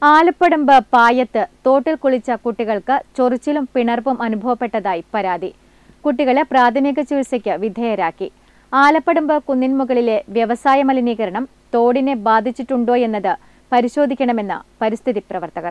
ആലപ്പടമ്പ് പായത്ത് തോട്ടിൽ കുളിച്ച കുട്ടികൾക്ക് ചൊറിച്ചിലും പിണർപ്പും അനുഭവപ്പെട്ടതായി പരാതി കുട്ടികളെ പ്രാഥമിക ചികിത്സയ്ക്ക് വിധേയരാക്കി ആലപ്പടമ്പ് കുന്നിൻമുകളിലെ വ്യവസായ മലിനീകരണം തോടിനെ ബാധിച്ചിട്ടുണ്ടോ എന്നത് പരിശോധിക്കണമെന്ന് പരിസ്ഥിതി പ്രവർത്തകർ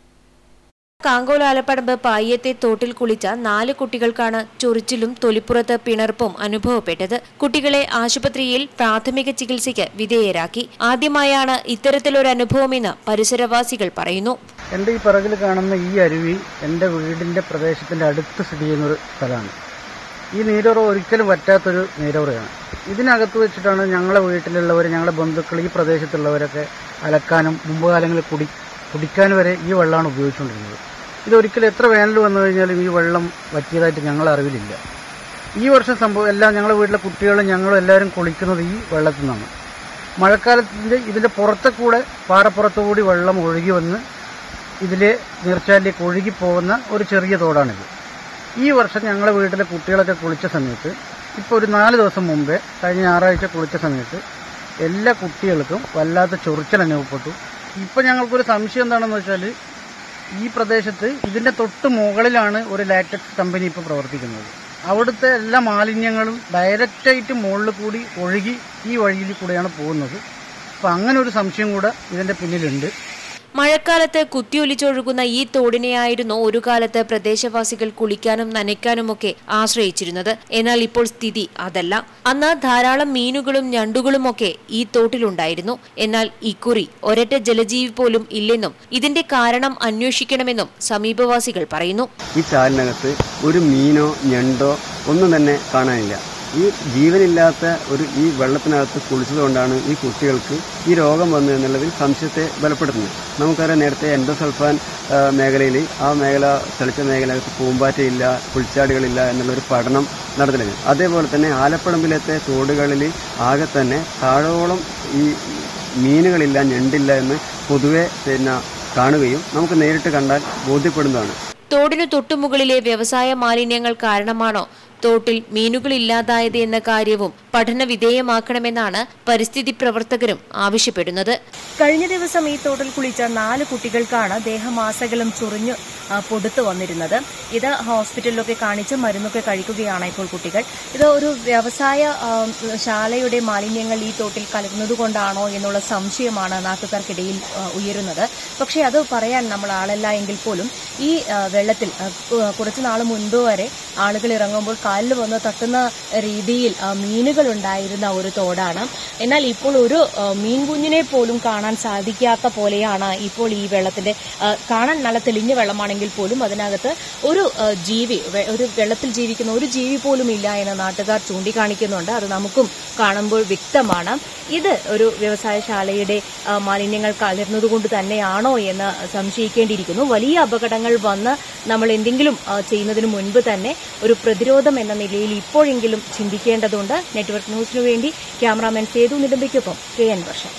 കാങ്കോൽ ആലപ്പടമ്പ് പായ്യത്തെ തോട്ടിൽ കുളിച്ച നാല് കുട്ടികൾക്കാണ് ചൊറിച്ചിലും തൊലിപ്പുറത്ത് പിണർപ്പും അനുഭവപ്പെട്ടത് കുട്ടികളെ ആശുപത്രിയിൽ പ്രാഥമിക ചികിത്സയ്ക്ക് വിധേയരാക്കി ആദ്യമായാണ് ഇത്തരത്തിലൊരു അനുഭവമെന്ന് പരിസരവാസികൾ പറയുന്നു എൻ്റെ ഈ പിറകിൽ കാണുന്ന ഈ അരുവി എൻ്റെ വീടിൻ്റെ പ്രദേശത്തിൻ്റെ അടുത്ത് സ്ഥിതി ചെയ്യുന്നൊരു സ്ഥലമാണ് ഈ നീരുറവ് ഒരിക്കലും പറ്റാത്തൊരു നീരുറയാണ് ഇതിനകത്ത് വെച്ചിട്ടാണ് ഞങ്ങളെ വീട്ടിലുള്ളവർ ഞങ്ങളുടെ ബന്ധുക്കൾ ഈ പ്രദേശത്തുള്ളവരൊക്കെ അലക്കാനും മുമ്പ് കാലങ്ങളിൽ കുടി കുടിക്കാൻ വരെ ഈ വെള്ളമാണ് ഉപയോഗിച്ചുകൊണ്ടിരുന്നത് ഇതൊരിക്കലും എത്ര വേനൽ വന്നു കഴിഞ്ഞാലും ഈ വെള്ളം വറ്റിയതായിട്ട് ഞങ്ങളെ അറിവിലില്ല ഈ വർഷം സംഭവം എല്ലാം ഞങ്ങളുടെ വീട്ടിലെ കുട്ടികളും ഞങ്ങളും എല്ലാവരും കുളിക്കുന്നത് ഈ വെള്ളത്തിൽ നിന്നാണ് മഴക്കാലത്തിൻ്റെ ഇതിൻ്റെ പുറത്തെ കൂടെ പാറപ്പുറത്തു കൂടി വെള്ളം ഒഴുകി വന്ന് ഇതിലെ നീർച്ചാലിലേക്ക് ഒഴുകി പോകുന്ന ഒരു ചെറിയ തോടാണിത് ഈ വർഷം ഞങ്ങളുടെ വീട്ടിലെ കുട്ടികളൊക്കെ കുളിച്ച സമയത്ത് ഇപ്പോൾ ഒരു നാല് ദിവസം മുമ്പേ കഴിഞ്ഞ ഞായറാഴ്ച കുളിച്ച സമയത്ത് എല്ലാ കുട്ടികൾക്കും വല്ലാത്ത ചൊറിച്ചൽ അനുഭവപ്പെട്ടു ഇപ്പം ഞങ്ങൾക്കൊരു സംശയം എന്താണെന്ന് വെച്ചാൽ ഈ പ്രദേശത്ത് ഇതിൻ്റെ തൊട്ട് മുകളിലാണ് ഒരു ലാറ്റക്സ് കമ്പനി ഇപ്പോൾ പ്രവർത്തിക്കുന്നത് അവിടുത്തെ എല്ലാ മാലിന്യങ്ങളും ഡയറക്റ്റായിട്ട് മുകളിൽ കൂടി ഒഴുകി ഈ വഴിയിൽ കൂടെയാണ് പോകുന്നത് അപ്പം അങ്ങനെ ഒരു സംശയം കൂടെ ഇതിൻ്റെ പിന്നിലുണ്ട് മഴക്കാലത്ത് കുത്തിയൊലിച്ചൊഴുകുന്ന ഈ തോടിനെയായിരുന്നു ഒരു കാലത്ത് പ്രദേശവാസികൾ കുളിക്കാനും നനയ്ക്കാനുമൊക്കെ ആശ്രയിച്ചിരുന്നത് എന്നാൽ ഇപ്പോൾ സ്ഥിതി അതല്ല അന്ന് ധാരാളം മീനുകളും ഞണ്ടുകളുമൊക്കെ ഈ തോട്ടിലുണ്ടായിരുന്നു എന്നാൽ ഇക്കുറി ഒരൊറ്റ ജലജീവി പോലും ഇല്ലെന്നും ഇതിന്റെ കാരണം അന്വേഷിക്കണമെന്നും സമീപവാസികൾ പറയുന്നു ഈ ചാലിനകത്ത് ഒരു മീനോ ഞണ്ടോ ഒന്നും തന്നെ കാണാനില്ല ഈ ജീവനില്ലാത്ത ഒരു ഈ വെള്ളത്തിനകത്ത് കുളിച്ചതുകൊണ്ടാണ് ഈ കുട്ടികൾക്ക് ഈ രോഗം വന്നു എന്നുള്ളതിൽ സംശയത്തെ ബലപ്പെടുത്തുന്നത് നമുക്കറിയാം നേരത്തെ എൻഡോസൾഫാൻ ആ, മേഖലയിൽ ആ മേഖല തെളിച്ച മേഖലകത്ത് പൂമ്പാറ്റയില്ല പുൽച്ചാടികളില്ല എന്നുള്ളൊരു പഠനം നടന്നിരുന്നു അതേപോലെ തന്നെ ആലപ്പടമ്പിലത്തെ തോടുകളിൽ ആകെ തന്നെ താഴോളം ഈ മീനുകളില്ല ഞണ്ടില്ല എന്ന് പൊതുവെ പിന്നെ കാണുകയും നമുക്ക് നേരിട്ട് കണ്ടാൽ ബോധ്യപ്പെടുന്നതാണ് തോടിനു തൊട്ടുമുകളിലെ വ്യവസായ മാലിന്യങ്ങൾ കാരണമാണോ തോട്ടിൽ മീനുകളില്ലാതായത് എന്ന കാര്യവും പഠന വിധേയമാക്കണമെന്നാണ് പരിസ്ഥിതി പ്രവർത്തകരും ആവശ്യപ്പെടുന്നത് കഴിഞ്ഞ ദിവസം ഈ തോട്ടിൽ കുളിച്ച നാല് കുട്ടികൾക്കാണ് ദേഹമാസകലം ചൊറിഞ്ഞ് ആ, പൊടുത്തു വന്നിരുന്നത് ഇത് ഹോസ്പിറ്റലിലൊക്കെ കാണിച്ച് മരുന്നൊക്കെ കഴിക്കുകയാണ് ഇപ്പോൾ കുട്ടികൾ ഇത് ഒരു വ്യവസായ ആ, ശാലയുടെ മാലിന്യങ്ങൾ ഈ തോട്ടിൽ കലർന്നതുകൊണ്ടാണോ എന്നുള്ള സംശയമാണ് നാട്ടുകാർക്കിടയിൽ ആ, ഉയരുന്നത് പക്ഷേ അത് പറയാൻ നമ്മൾ ആളല്ല എങ്കിൽ പോലും ഈ ആ, വെള്ളത്തിൽ ആ, കു- കുറച്ച് നാൾ മുൻപ് വരെ ആളുകൾ ഇറങ്ങുമ്പോൾ കാലിൽ വന്ന് തട്ടുന്ന രീതിയിൽ ആ, മീനുകൾ ഉണ്ടായിരുന്ന ഒരു തോടാണ് എന്നാൽ ഇപ്പോൾ ഒരു ആ, മീൻ കുഞ്ഞിനെ പോലും കാണാൻ സാധിക്കാത്ത പോലെയാണ് ഇപ്പോൾ ഈ വെള്ളത്തിന്റെ ആ, കാണാൻ നല്ല തെളിഞ്ഞ വെള്ളമാണെങ്കിൽ പോലും അതിനകത്ത് ഒരു ആ, ജീവി വെ- ഒരു വെള്ളത്തിൽ ജീവിക്കുന്ന ഒരു ജീവി പോലും ഇല്ല എന്ന് നാട്ടുകാർ ചൂണ്ടിക്കാണിക്കുന്നുണ്ട് അത് നമുക്കും കാണുമ്പോൾ വ്യക്തമാണ് ഇത് ഒരു വ്യവസായശാലയുടെ ആ, മാലിന്യങ്ങൾ കലർന്നതുകൊണ്ട് തന്നെയാണോ എന്ന് സംശയിക്കേണ്ടിയിരിക്കുന്നു വലിയ അപകടങ്ങൾ വന്ന് നമ്മൾ എന്തെങ്കിലും ആ, ചെയ്യുന്നതിന് മുൻപ് തന്നെ ഒരു പ്രതിരോധം എന്ന നിലയിൽ ഇപ്പോഴെങ്കിലും ചിന്തിക്കേണ്ടതുണ്ട് നെറ്റ്വർക്ക് ന്യൂസിനു വേണ്ടി ക്യാമറാമാൻ സേതു നിലമ്പയ്ക്കൊപ്പം കെ എൻ വർഷം